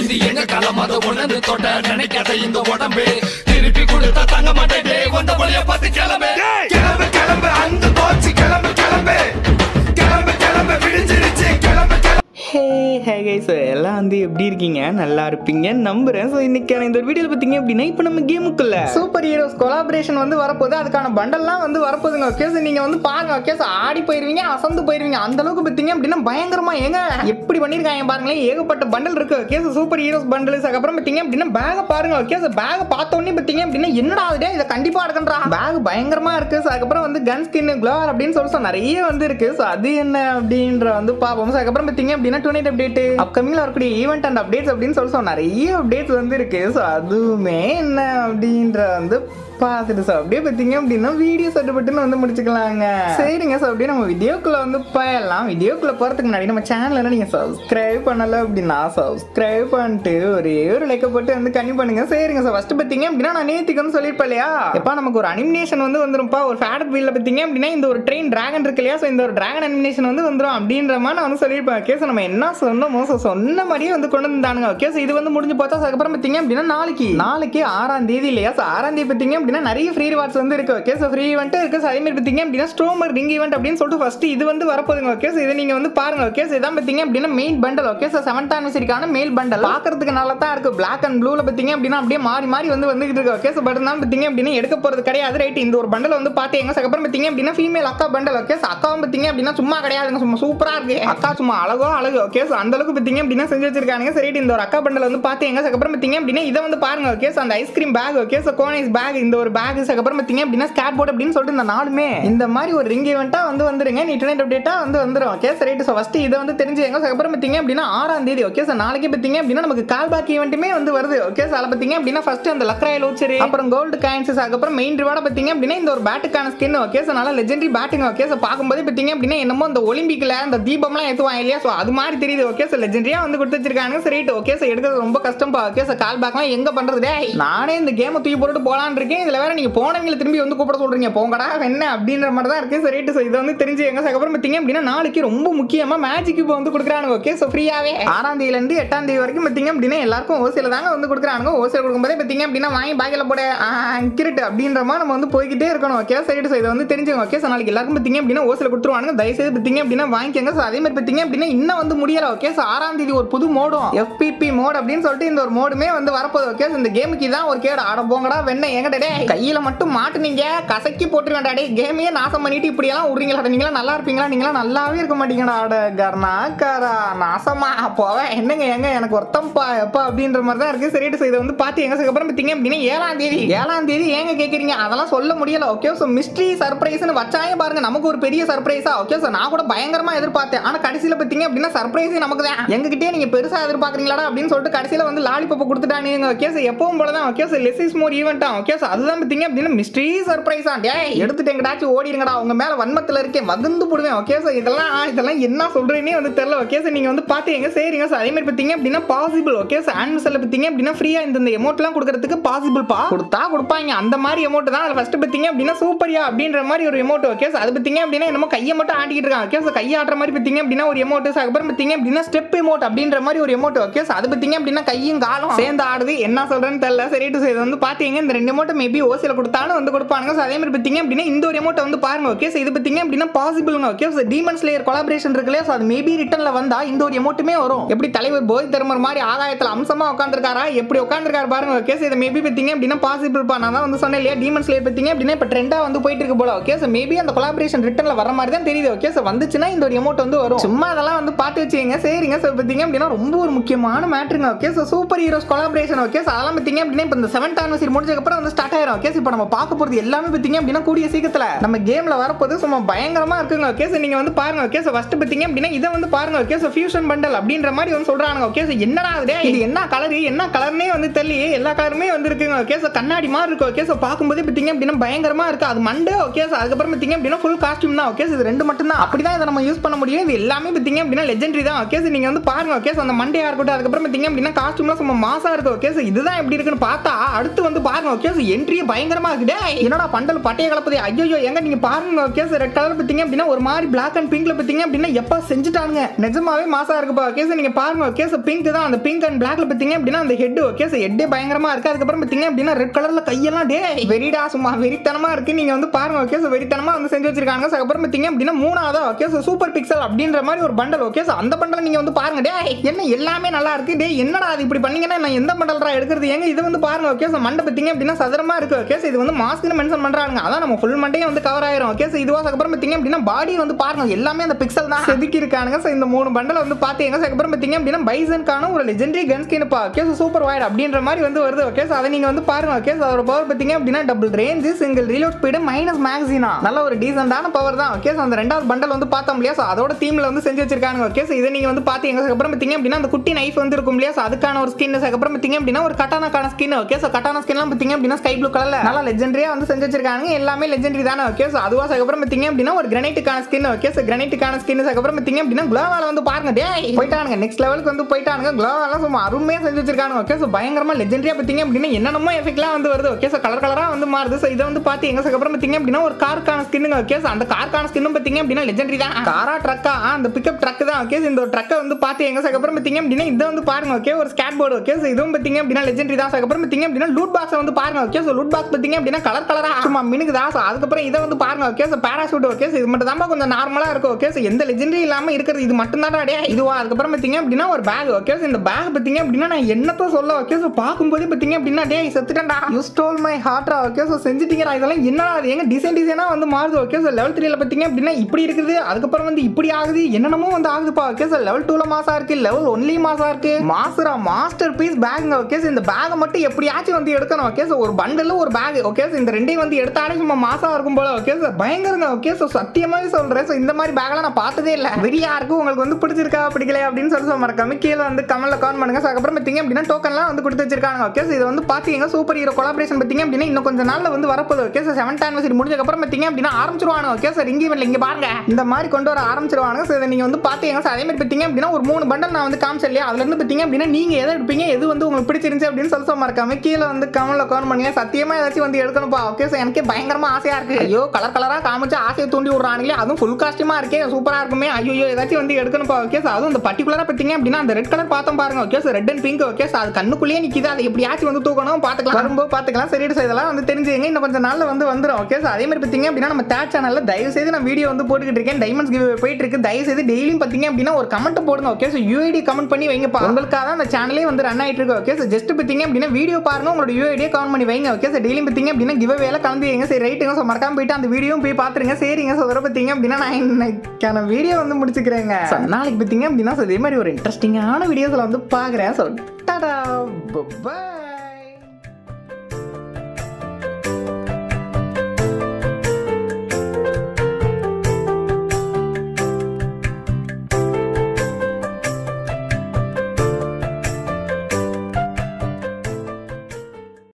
இது எங்க காலம் அதை உணர்ந்து தொட்ட நினைக்காத இந்த உடம்பு திருப்பி கொடுத்தா தங்க மாட்டேன் வந்த வழிய பார்த்து கிளம்பு கிளம்பு கிளம்பு அந்த போச்சு கிளம்பு கிளம்பு கிளம்பு கிளம்பு விடிஞ்சிருச்சு கிளம்பு கிளம்பு ஹே ஹே கை ஸோ எல்லாம் வந்து எப்படி இருக்கீங்க நல்லா இருப்பீங்க நம்புறேன் ஸோ இன்னைக்கான இந்த வீடியோவில் பார்த்தீங்க அப்படின்னா இப்போ நம்ம கேமுக்குள்ள சூப்பர் ஹீரோஸ் கொலாபரேஷன் வந்து வரப்போகுது அதுக்கான பண்டல்லாம் வந்து வரப்போகுதுங்க ஓகே ஸோ நீங்கள் வந்து பாருங்க ஓகே ஸோ ஆடி போயிருவீங்க அசந்து போயிருவீங்க அந்த அளவுக்கு பார்த்தீங்க அப்படின்னா பயங்கரமா ஏங்க எப்படி பண்ணியிருக்காங்க பாருங்களேன் ஏகப்பட்ட பண்டல் இருக்கு okay so super heroes bundles அதுக்கப்புறம் பார்த்தீங்க அப்படின்னா பேகை பாருங்க ஓகே ஸோ பேகை பார்த்தோன்னே பார்த்தீங்க அப்படின்னா என்னடா அதுடே இதை கண்டிப்பாக எடுக்கன்றா பேக் பயங்கரமா இருக்கு ஸோ அதுக்கப்புறம் வந்து கன் ஸ்கின் க்ளோவர் அப்படின்னு சொல்லி so நிறைய வந்து இருக்கு ஸோ அது என்ன அப்படின்ற வந்து பார்ப்போம் ஸோ அதுக்கப்புறம் பார்த்தீங்க அப்படின்னா டூ நைட் அப்டேட் அப்கமிங்ல வரக்கூடிய ஈவெண்ட் அண்ட் அப்டேட்ஸ் அப்படின்னு சொல்லி so நிறைய அப்டேட்ஸ் வந்து இருக்கு ஸோ அதுவுமே என்ன அப்படின்ற வந்து பார்த்துட்டு சார் அப்படியே பார்த்தீங்க அப்படின்னா வீடியோ சட்டுப்பட்டுன்னு வந்து முடிச்சுக்கலாங்க சரிங்க சார் அப்படியே நம்ம வீடியோக்குள்ள வந்து போயிடலாம் வீடியோக்குள்ள போகிறதுக்கு முன்னாடி நம்ம சேனலில் நீங்கள் சப்ஸ்கிரைப் பண்ணல அப்படின்னா சப்ஸ்கிரைப் பண்ணிட்டு ஒரே ஒரு லைக்கை போட்டு வந்து கம்மி பண்ணுங்க சரிங்க சார் ஃபர்ஸ்ட் பார்த்தீங்க அப்படின்னா நான் நேத்திக்கு வந்து சொல்லியிருப்பேன் இல்லையா எப்பா நமக்கு ஒரு அனிமினேஷன் வந்து வந்துரும்ப்பா ஒரு ஃபேட் வீல்ல பார்த்தீங்க அப்படின்னா இந்த ஒரு ட்ரெயின் டிராகன் இருக்கு இல்லையா ஸோ இந்த ஒரு டிராகன் அனிமினேஷன் வந்து வந்துடும் அப்படின்ற மாதிரி நான் வந்து சொல்லியிருப்பேன் ஓகே ஸோ நம்ம என்ன சொன்னோமோ ஸோ சொன்ன மாதிரியே வந்து கொண்டு வந்தானுங்க ஓகே ஸோ இது வந்து முடிஞ்சு பார்த்தா அதுக்கப்புறம் பார்த்தீங்க அப்படின்னா நாளைக்கு நாளைக்கு ஆறாம் தேதி இல்லையா ஸோ ஆறாம் தேதி பார்த்தீங்க அப்படின்னா நிறைய ஃப்ரீ ரிவார்ட்ஸ் வந்து இருக்கு ஓகே ஸோ ஃப்ரீ ஈவெண்ட் இருக்கு ஸோ அதே மாதிரி பார்த்தீங்க அப்படின்னா ஸ்ட்ரோமர் ரிங் ஈவெண்ட் அப்படின்னு சொல்லிட்டு ஃபர்ஸ்ட் இது வந்து வரப்போகுதுங்க ஓகே ஸோ இதை நீங்க வந்து பாருங்க ஓகே ஸோ இதான் பார்த்தீங்க அப்படின்னா main bundle okay so seventh ஆனிவர்சரிக்கான மெயில் பண்டல் பார்க்கறதுக்கு நல்லா தான் இருக்கு பிளாக் அண்ட் ப்ளூல பார்த்தீங்க அப்படின்னா அப்படியே மாறி மாறி வந்து வந்துகிட்டு இருக்கு ஓகே ஸோ பட் இருந்தாலும் பார்த்தீங்க அப்படின்னா எடுக்க போறது கிடையாது ரைட் இந்த ஒரு பண்டல் வந்து பார்த்தீங்க அதுக்கப்புறம் பார்த்தீங்க அப்படின்னா ஃபீமேல் அக்கா பண்டல் ஓகே ஸோ அக்காவும் பார்த்தீங்க அப்படின்னா சும்மா கிடையாதுங்க சும்மா சூப்பரா இருக்கு அக்கா சும்மா அழகோ அழகு ஓகே ஸோ அந்த அளவுக்கு பார்த்தீங்க அப்படின்னா செஞ்சு வச்சிருக்காங்க சரி இந்த ஒரு அக்கா பண்டல் வந்து பார்த்தீங்க அதுக்கப்புறம் பார்த்தீங்க அப்படின்னா இதை வந்து பாருங்க ஓகே ஸோ அந்த ஐஸ்கிரீம் பேக் ஓகே ஸோ கோனைஸ் பேக் இந்த ஒரு பேக் அதுக்கப்புறம் பார்த்தீங்க அப்படின்னா ஸ்கேட் போர்ட் அப்படின்னு சொல்லிட்டு இந்த நாலுமே இந்த மாதிரி ஒரு ரிங் ஈவெண்ட்டா வந்து வந்துருங்க நீ டுனைட் அப்டேட்டா வந்து வந்துரும் ஓகே சரி ஸோ ஃபர்ஸ்ட் இதை வந்து தெரிஞ்சுங்க அதுக்கப்புறம் பார்த்தீங்க அப்படின்னா ஆறாம் தேதி ஓகே சார் நாளைக்கு பார்த்தீங்க அப்படின்னா நமக்கு கால் பேக் ஈவெண்ட்டுமே வந்து வருது ஓகே சார் அதில் பார்த்தீங்க அப்படின்னா ஃபர்ஸ்ட் அந்த லக்ராய் லோச்சரி அப்புறம் கோல்டு காயின்ஸ் அதுக்கப்புறம் மெயின் ரிவார்டை பார்த்தீங்க அப்படின்னா இந்த ஒரு பேட்டுக்கான ஸ்கின் ஓகே சார் நல்லா லெஜெண்டரி பேட்டுங்க ஓகே சார் பார்க்கும்போது பார்த்தீங்க அப்படின்னா என்னமோ அந்த ஒலிம்பிக்ல அந்த தீபம்லாம் ஏற்றுவாங்க இல்லையா ஸோ அது மாதிரி தெரியுது ஓகே சார் லெஜெண்டரியா வந்து கொடுத்து வச்சிருக்காங்க சரி ஓகே சார் எடுக்கிறது ரொம்ப கஷ்டம் ஓகே சார் கால் பேக்லாம் எங்க பண்றது டேய் நானே இந்த கேமை தூக்கி போட்டுட்டு போலான்னு இருக்கேன் இதுல வேற நீங்க போனவங்களை திரும்பி வந்து கூப்பிட சொல்றீங்க போங்கடா என்ன அப்படின்ற மாதிரி தான் இருக்கு சரி ஸோ இதை வந்து தெரிஞ்சு எங்க அதுக்கப்புறம் பார்த்தீங்க அப்படின்னா நாளைக்கு ரொம்ப முக்கியமா மேஜிக் இப்போ வந்து கொடுக்குறாங்க ஓகே ஸோ ஃப்ரீயாவே ஆறாம் தேதியில இருந்து எட்டாம் தேதி வரைக்கும் பார்த்தீங்க அப்படின்னா எல்லாருக்கும் ஓசியில தாங்க வந்து கொடுக்குறாங்க ஓசியில் கொடுக்கும்போதே பார்த்தீங்க அப்படின்னா வாங்கி பாக்கில போட கிரிட்டு அப்படின்ற மாதிரி நம்ம வந்து போய்கிட்டே இருக்கணும் ஓகே சரி ஸோ இதை வந்து தெரிஞ்சுங்க ஓகே ஸோ நாளைக்கு எல்லாருக்கும் பார்த்தீங்க அப்படின்னா ஓசியில் கொடுத்துருவாங்க தயவுசெய்து பார்த்தீங்க அப்படின்னா வாங்கிக்கோங்க ஸோ அதே மாதிரி பார்த்தீங்க அப்படின்னா இன்னும் வந்து முடியல ஓகே ஸோ ஆறாம் தேதி ஒரு புது மோடும் எஃபிபி மோட் அப்படின்னு சொல்லிட்டு இந்த ஒரு மோடுமே வந்து வரப்போகுது ஓகே இந்த கேமுக்கு தான் ஒரு கேடு ஆட போங்கடா வெண்ண எங்கடா டே கையில மட்டும் மாட்டுனீங்க கசக்கி போட்டுருவேன்டா டே கேமையே நாசம் பண்ணிட்டு இப்படியெல்லாம் விடுறீங்களா நீங்களா நல்லா இருப்பீங்களா நீங்களா நல்லாவே இருக்க மாட்டீங்கடா ஆட கர்ணாக்காரா நாசமா போவே என்னங்க எங்க எனக்கு ஒருத்தம்பா எப்பா அப்படின்ற மாதிரி தான் இருக்கு சரிட்டு இதை வந்து பார்த்து எங்க அப்புறம் பார்த்தீங்க அப்படின்னா ஏழாம் தேதி ஏழாம் தேதி ஏங்க கேட்குறீங்க அதெல்லாம் சொல்ல முடியல ஓகே ஸோ மிஸ்ட்ரி சர்ப்ரைஸ்னு வச்சாங்க பாருங்க நமக்கு ஒரு பெரிய சர்ப்ரைஸா ஓகே ஸோ நான் கூட பயங்கரமா எதிர்பார்த்தேன் ஆனா கடைசியில பார்த்தீங்க அப்படின்னா சர்ப்ரைஸ் நமக்கு தான் எங்ககிட்டயே நீங்க பெருசா எதிர்பார்க்குறீங்களா அப்படின்னு சொல்லிட்டு கடைசியில வந்து லாலிபப்ப கொடுத்துட்டானுங்க ஓகே ஸோ எப்பவும் போல தான் okay so less is more ஈவெண்ட்டா ஓகே ஸோ அதுதான் பார்த்தீங்க அப்படின்னா மிஸ்ட்ரி சர்ப்ரைஸா டேய் எடுத்துட்டு எங்கடாச்சும் ஓடிடுங்கடா உங்க மேல வன்மத்துல இருக்கேன் வகுந்து போடுவேன் ஓகே ஸோ இதெல்லாம் இதெல்லாம் என்ன சொல்றேனே வந்து தெரியல ஓகே ஸோ நீங்க வந்து பாத்தீங்க சரிங்க ஸோ அதே மாதிரி பார்த்தீங்க அப்படின்னா பாசிபிள் ஓகே ஸோ ஆன்வர்சல்ல பார்த்தீங்க அப்படின்னா ஃப்ரீயா இந்த இந்த எமௌண்ட்லாம் கொடுக்கறதுக்கு பாசிபிள் பா கொடுத்தா கொடுப்பாங்க அந்த மாதிரி எமௌண்ட் தான் அதில் ஃபர்ஸ்ட் பார்த்தீங்க அப்படின்னா சூப்பரியா அப்படின்ற மாதிரி ஒரு எமௌண்ட் ஓகே ஸோ அது பார்த்தீங்க அப்படின்னா என்னமோ கையை மட்டும் ஆட்டிக்கிட்டு இருக்காங்க ஓகே ஸோ கையை ஆட்டுற மாதிரி பார்த்தீங்க அப்படின்னா ஒரு எமௌண்ட் ஸோ அதுக்கப்புறம் பார்த்தீங்க அப்படின்னா ஸ்டெப் எமௌண்ட் அப்படின்ற மாதிரி ஒரு எமௌண்ட் ஓகே ஸோ அது பார்த்தீங்க அப்படின்னா கையும் காலும் சேர்ந்து ஆடுது என்ன சொல்றேன்னு தெரியல சரி ஸோ இது வந்து பார்த்தீங்க இந்த ரெண்டு எமௌண்ட் மேபி ஓசியில் கொடுத்தாலும் வந்து கொடுப்பாங்க ஸோ அதே மாதிரி பார்த்தீங்க அப்படின்னா இந்த ஒரு எமௌண்ட் வந்து பாருங்க ஓகே ஸோ இது பார்த்தீங்க அப்படின்னா பாசிபிள்ங்க okay so demon slayer collaboration இருக்குல்லையா ஸோ அது மேபி ரிட்டர்ல வந்தா இந்த ஒரு எமௌண்ட்டுமே வரும் எப்படி தலைவர் போய் தர்மர் மாதிரி ஆகாயத்தில் அம்சமா உட்காந்துருக்காரா எப்படி உட்காந்துருக்காரு பாருங்க ஓகே ஸோ இதை மேபி பார்த்தீங்க அப்படின்னா பாசிபிள் பா நான் தான் வந்து சொன்னேன் இல்லையா டீமன் ஸ்லேயர் பார்த்தீங்க அப்படின்னா இப்போ ட்ரெண்டாக வந்து போயிட்டு இருக்கு போல ஓகே ஸோ மேபி அந்த கொலாபரேஷன் ரிட்டர்ல வர மாதிரி தான் தெரியுது ஓகே ஸோ வந்துச்சுன்னா இந்த ஒரு எமௌண்ட் வந்து வரும் சும்மா அதெல்லாம் வந்து பார்த்து வச்சுங்க சரிங்க ஸோ பார்த்தீங்க அப்படின்னா ரொம்ப ஒரு முக்கியமான மேட்ருங்க okay so super heroes collaboration okay so அதெல்லாம் பார்த்தீங்க அப்படின்னா இப்போ இந்த செவன்த் ஆனிவர்சரி முடிஞ்சதுக்கப்புறம் வந்து ஸ்டார்ட் ஆயிரும் ஓகே இப்போ நம்ம பார்க்க போகிறது எல்லாமே பார்த்தீங்க அப்படின்னா கூடிய சீக்கிரத்தில் நம்ம கேமில் வரப்போது சும்மா பயங்கரமா இருக்குங்க ஓகே ஸோ நீங்கள் வந்து பாருங்க ஓகே ஸோ ஃபர்ஸ்ட் பார்த்தீங்க அப்படின்னா இதை வந்து பாருங்க ஓகே ஸோ ஃபியூஷன் பண்டல் அப்படின்ற மாதிரி வந்து சொல்றாங்க ஓகே ஸோ என்னடா அது டேய், இது என்ன கலர் என்ன கலர்னே வந்து தெரியல எல்லா கலருமே வந்து இருக்குங்க ஓகே ஸோ கண்ணாடி மாதிரி இருக்கு ஓகே ஸோ பார்க்கும்போது பார்த்தீங்க அப்படின்னா பயங்கரமா இருக்கு அது மண்டே ஓகே ஸோ அதுக்கப்புறம் பார்த்தீங்க அப்படின்னா ஃபுல் காஸ்டியூம் தான் ஓகே ஸோ இது ரெண்டு மட்டும் தான் அப்படி தான் இதை நம்ம யூஸ் பண்ண முடியும் இது எல்லாமே பார்த்தீங்க அப்படின்னா லெஜெண்டரி தான் ஓகே ஸோ நீங்கள் வந்து பாருங்க ஓகே ஸோ அந்த மண்டே இருக்கட்டும் அதுக்கப்புறம் பார்த்தீங்க அப்படின்னா காஸ்டியூம்லாம் சும்மா மாசா இருக்கு ஓகே ஸோ இதுதான் எப்படி இருக்குன்னு பார்த்தா அடுத்து வந்து பாருங்க ஓகே ஸோ என்ட்ரி லெஜெண்டரி பயங்கரமா இருக்கு டேய் என்னடா பண்டல் பட்டைய கலப்பது ஐயோ எங்க நீங்க பாருங்க கேஸ் ரெட் கலர் பார்த்தீங்க அப்படின்னா ஒரு மாதிரி பிளாக் அண்ட் பிங்க்ல பார்த்தீங்க அப்படின்னா எப்ப செஞ்சுட்டாங்க நிஜமாவே மாசா இருக்குப்பா கேஸ் நீங்க பாருங்க கேஸ் பிங்க் தான் அந்த பிங்க் அண்ட் பிளாக்ல பார்த்தீங்க அப்படின்னா அந்த ஹெட் கேஸ் ஹெட்டே பயங்கரமா இருக்கு அதுக்கப்புறம் பார்த்தீங்க அப்படின்னா ரெட் கலர்ல கையெல்லாம் டே வெரிடா சும்மா வெறித்தனமா இருக்கு நீங்க வந்து பாருங்க கேஸ் வெறித்தனமா வந்து செஞ்சு வச்சிருக்காங்க So, அதுக்கப்புறம் பார்த்தீங்க அப்படின்னா மூணாவதா ஓகே சூப்பர் பிக்சல் அப்படின்ற மாதிரி ஒரு பண்டல் ஓகே அந்த பண்டல் நீங்க வந்து பாருங்க டே என்ன எல்லாமே நல்லா இருக்கு டே என்னடா அது இப்படி பண்ணீங்கன்னா நான் எந்த பண்டல்ரா எடுக்கிறது ஏங்க இது வந்து பாருங்க ஓகே மண்டை பார்த்தீங்க அப்படின்னா சதுரமா இருக்கு ஓகே இது வந்து மாஸ்க்னு மென்ஷன் பண்றாங்க அதான் நம்ம ஃபுல் மண்டையே வந்து கவர் ஆயிரும் ஓகே இதுவா அதுக்கப்புறம் பார்த்தீங்க அப்படின்னா பாடி வந்து பாருங்க எல்லாமே அந்த பிக்சல் தான் செதுக்கி இருக்கானுங்க ஸோ இந்த மூணு பண்டல் வந்து பார்த்தீங்க அதுக்கப்புறம் பார்த்தீங்க அப்படின்னா பைசனுக்கான ஒரு லெஜெண்டரி கன் ஸ்கின்ப்பா ஓகே சூப்பர் வைட் அப்படின்ற மாதிரி வந்து வருது ஓகே அதை நீங்க வந்து பாருங்க ஓகே அதோட பவர் பார்த்தீங்க அப்படின்னா double range single reload speed minus மேக்ஸினா நல்ல ஒரு டீசென்டான பவர் தான் ஓகே அந்த ரெண்டாவது பண்டல் வந்து பார்த்தோம் இல்லையா ஸோ அதோட தீம்ல வந்து செஞ்சு வச்சிருக்காங்க ஓகே ஸோ இதை நீங்க வந்து பார்த்தீங்க அதுக்கப்புறம் பார்த்தீங்க அப்படின்னா அந்த குட்டி நைஃப் வந்து இருக்கும் இல்லையா ஸோ அதுக்கான ஒரு ஸ்கின் அதுக்கப்புறம் பார்த்தீங்க அப்படின்னா ஒரு கட்டானாக்கான ஸ்கின் ஓகே ஸோ கட்டான ஸ்கின்லாம் பார்த்தீங்க அப்படின்னா ஸ்கை ப்ளூ கலர்ல நல்லா லெஜெண்டரியா வந்து செஞ்சு வச்சிருக்காங்க எல்லாமே லெஜெண்டரி தானே ஓகே ஸோ அதுவா அதுக்கப்புறம் பார்த்தீங்க அப்படின்னா ஒரு கிரனைட்டுக்கான ஸ்கின் ஓகே ஸோ கிரனைட்டுக்கான ஸ்கின் அதுக்கப்புறம் பார்த்தீங்க அப்படின்னா குளோவால வந்து பாருங்க டே போயிட்டானுங்க நெக்ஸ்ட் லெவலுக்கு வந்து போயிட்டானுங்க குளோவாலாம் சும்மா அருமையா செஞ்சு வச்சிருக்காங்க ஓகே ஸோ பயங்கரமா லெஜெண்டரியா பார்த்தீங்க அப்படின்னா என்னென்னமோ எஃபெக்ட்லாம் வந்து வருது ஓகே ஸோ கலர் கலரா வந்து மாறுது ஸோ இதை வந்து பார்த்து எங்க அதுக்கப்புறம் பார்த்தீங்க அப்படின்னா ஒரு காருக்கான ஸ்கின்னுங்க ஓகே ஸோ அந்த காருக்கான ஸ்கின்னும் பார்த்தீங்க அப்படின்னா லெஜெண்டரி தான் காரா ட்ரக்கா அந்த பிக்கப் ட்ரக் தான் ஓகே இந்த ஒரு ட்ரக்கை வந்து பார்த்து எங்க அதுக்கப்புறம் பார்த்தீங்க அப்படின்னா இதை வந்து பாருங்க ஓகே ஒரு ஸ்கேட் போர்டு ஓகே ஸோ இதுவும் பார்த்தீங்க அப்படின்னா லெஜெண்டரி தான் அதுக்கப்புறம் பார்த்தீங்க அப்படின்னா லூட் பாக்ஸ் வந்து பாருங்க ஓகே ஸோ லூட் பாக்ஸ் பார்த்தீங்க அப்படின்னா கலர் கலரா சும்மா மினுக்குதா ஸோ அதுக்கப்புறம் இதை வந்து பாருங்க okay so parachute okay so இது மட்டும் தான் கொஞ்சம் நார்மலா இருக்கும் ஓகே ஸோ எந்த லெஜெண்டரி இல்லாம இருக்கிறது இது மட்டும் தான் அடையா இதுவா அதுக்கப்புறம் பார்த்தீங்க அப்படின்னா ஒரு பேக் ஓகே ஸோ இந்த பேக் பார்த்தீங்க அப்படின்னா நான் என்னத்த சொல்ல ஓகே ஸோ பார்க்கும்போது பார்த்தீங்க அப்படின்னா டே செத்துட்டேன்டா யூ ஸ்டோல் மை ஹார்ட்ரா ஓகே ஸோ செஞ்சுட்டீங்கடா இதெல்லாம் என்னடா அது எங்க டிசைன் டிசைனா வந்து மாறுது ஓகே ஸோ லெவல் த்ரீல பார்த்தீங்க அப்படின்னா இப்படி இருக்குது அதுக்கப்புறம் வந்து இப்படி ஆகுது என்னென்னமோ வந்து ஆகுதுப்பா ஓகே சார் லெவல் டூல மாசா இருக்கு லெவல் ஒன்லி மாசா இருக்கு மாஸ்டரா மாஸ்டர் பீஸ் பேக்ங்க ஓகே சார் இந்த பேக்கை மட்டும் எப்படியாச்சும் வந்து எடுக்கணும் ஓகே சார் ஒரு பண்டில் ஒரு பேக் ஓகே சார் இந்த ரெண்டையும் வந்து எடுத்தாலே சும்மா மாசா இருக்கும் போல ஓகே சார் பயங்கரங்க ஓகே சார் சத்தியமாவே சொல்றேன் ஸோ இந்த மாதிரி பேக்லாம் நான் பார்த்ததே இல்லை வெறியா இருக்கு உங்களுக்கு வந்து பிடிச்சிருக்கா பிடிக்கல அப்படின்னு சொல்லி சொல்ல மறக்காம கீழே வந்து கமெண்ட்ல கமெண்ட் பண்ணுங்க So, அதுக்கப்புறம் பார்த்தீங்க அப்படின்னா டோக்கன்லாம் வந்து கொடுத்து வச்சிருக்காங்க ஓகே சார் இது வந்து பார்த்தீங்க சூப்பர் ஹீரோ கொலாபரேஷன் பார்த்தீங்க அப்படின்னா இன்னும் கொஞ்சம் நாள்ல வந்து வரப்போகுது ஓகே சார் செவன்த் ஆனிவர்சரி முடிஞ்சதுக்கப்புறம் பார்த்தீங்க அப்படின்னா ஆரம்பிச்சிருவாங்க ஓகே சார் இங்கே இல்லை இங்கே பாருங்க இந்த மாதிரி கொண்டு வர ஆரம்பிச்சிருவாங்க ஸோ இதை நீங்கள் வந்து பார்த்தீங்க சார் அதே மாதிரி பார்த்தீங்க அப்படின்னா ஒரு மூணு பண்டல் நான் வந்து காமிச்சேன் இல்லையா அதுல இருந்து பார்த்தீங்க அப்படின்னா நீங்க எதை எடுப்பீங்க எது வந்து உங்களுக்கு பிடிச்சிருந்துச்சு அப்படின்னு சொல்லி சொல்ல மறக்காம கீழே வந்து கமெண்ட்ல கமெண்ட் பண்ணுங்க சத்தியமா ஏதாச்சும் வந்து எடுக்கணும்ப்பா ஓகே சார் எனக்கே பயங்கரமா ஆசையா இருக்கு ஐயோ கலர் கலரா காமிச்சு ஆசையை தூண்டி விடுறாங்களே அதுவும் ஃபுல் காஸ்டியூமா இருக்கே சூப்பரா இருக்குமே ஐயோ ஏதாச்சும் வந்து எடுக்கணும்ப்பா ஓகே சார் அதுவும் இந்த பர்டிகுலரா பார்த்தீங்க அப்படின்னா அந்த ரெட் கலர் பார்த்தோம் பாருங்க okay sir red and pink okay sir அது கண்ணுக்குள்ளேயே நிக்குது அதை எப்படியாச்சும் வந்து தூக்கணும் பார்த்துக்கலாம் வரும்போது பார்த்துக்கலாம் சரி சார் இதெல்லாம் வந்து தெரிஞ்சுங்க இன்னும் கொஞ்சம் நாள்ல வந்து வந்துடும் ஓகே சார் அதே மாதிரி பார்த்தீங்க அப்படின்னா நம்ம தேர்ட் சேனல்ல தயவு செய்து நான் வீடியோ வந்து போட்டுக்கிட்டு இருக்கேன் டைமண்ட்ஸ் கிவ் போயிட்டு இருக்கு தயவு செய்து டெய்லியும் பார்த்தீங்க அப்படின்னா ஒரு கமெண்ட் போடுங்க ஓகே ஸோ யூஐடி கமெண்ட் பண்ணி வைங்கப்பா உங்களுக்காக தான் அந்த சேனலே வந்து ரன் ஆயிட்டு இருக்கு ஓகே சார் ஜஸ்ட் பார்த்தீங்க அப்படின்னா வீடியோ பாருங்க உங்களோட யூஐடியை கமெண்ட் பண்ணி வைங்க ஓகே சார் டெய்லியும் பார்த்தீங்க அப்படின்னா கிவ் வேலை கலந்து வைங்க சரி ரைட்டுங்க ஸோ மறக்காம போயிட்டு அந்த வீடியோவும் போய் பார்த்துருங்க சரிங்க ஸோ அதோட பார்த்தீங்க அப்படின்னா நான் இன்னைக்கான வீடியோ வந்து முடிச்சுக்கிறேங்க So, நாளைக்கு பார்த்தீங்க அப்படின்னா so இதே மாதிரி ஒரு இன்ட்ரெஸ்டிங்கான வீடியோஸில் வந்து பார்க்குறேன் ஸோ டாடா பை